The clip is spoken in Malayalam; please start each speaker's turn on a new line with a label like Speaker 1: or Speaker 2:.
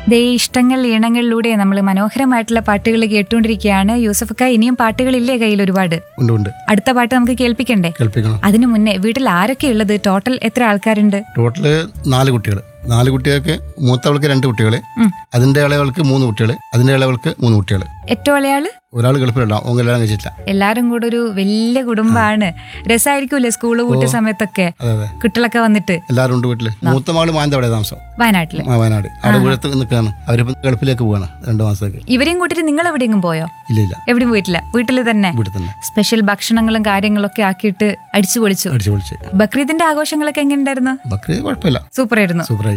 Speaker 1: ദേ ഇഷ്ടങ്ങൾ ഈണങ്ങളിലൂടെ നമ്മൾ മനോഹരമായിട്ടുള്ള പാട്ടുകൾ കേട്ടുകൊണ്ടിരിക്കുകയാണ് യൂസഫക്ക ഇനിയും പാട്ടുകളില്ലേ കയ്യിൽ ഒരുപാട്
Speaker 2: ഉണ്ട് ഉണ്ട്
Speaker 1: അടുത്ത പാട്ട് നമുക്ക് കേൾപ്പിക്കണ്ടേ
Speaker 2: കേൾപ്പിക്കണം
Speaker 1: അതിനു മുന്നേ വീട്ടിൽ ആരൊക്കെ ഉള്ളത് ടോട്ടൽ എത്ര ആൾക്കാരുണ്ട്
Speaker 2: ടോട്ടല് നാല് കുട്ടികൾ നാല് കുട്ടികൾക്ക് മൂത്തവൾക്ക് രണ്ട് കുട്ടികൾ
Speaker 1: ഉം.
Speaker 2: അതിന്റെ ഇളവൾക്ക് മൂന്ന് കുട്ടികൾ അതിന്റെ ഇളവൾക്ക് മൂന്ന് കുട്ടികൾ
Speaker 1: ഏറ്റവും ഇളയാള്
Speaker 2: ഒരാൾ ഗൾഫിലുണ്ടാവും ഓൻ കല്യാണം കഴിച്ചിട്ടില്ല
Speaker 1: എല്ലാരും കൂടെ ഒരു വലിയ കുടുംബാണ് രസമായിരിക്കൂലേ സ്കൂള് കൂട്ടിയ സമയത്തൊക്കെ
Speaker 2: അതെ അതെ
Speaker 1: കുട്ടികളൊക്കെ വന്നിട്ട്
Speaker 2: എല്ലാവരും ഉണ്ട് വീട്ടില് മൂത്ത മകള് മാനന്തവാടിയ താമസം
Speaker 1: വയനാട്ടില്
Speaker 2: ആ, വയനാട് അവിടെ വീഴത്ത് നിൽക്കുകയാണ് അവരിപ്പം ഗൾഫിലേക്ക് പോവാണ് രണ്ടു മാസത്തേക്ക്
Speaker 1: ഇവരെയും കൂട്ടിട്ട് നിങ്ങൾ എവിടെയെങ്കിലും പോയോ
Speaker 2: ഇല്ല ഇല്ല
Speaker 1: എവിടെയും പോയിട്ടില്ല വീട്ടിൽ തന്നെ
Speaker 2: വീട്ടിൽ തന്നെ
Speaker 1: സ്പെഷ്യൽ ഭക്ഷണങ്ങളും കാര്യങ്ങളൊക്കെ ആക്കിയിട്ട് അടിച്ചു പൊളിച്ചു
Speaker 2: അടിച്ചു പൊളിച്ച്
Speaker 1: ബക്രീദിന്റെ ആഘോഷങ്ങളൊക്കെ എങ്ങനെയുണ്ടായിരുന്നു
Speaker 2: ബക്രീദ് കുഴപ്പമില്ല
Speaker 1: സൂപ്പർ ആയിരുന്നു
Speaker 2: സൂപ്പറായി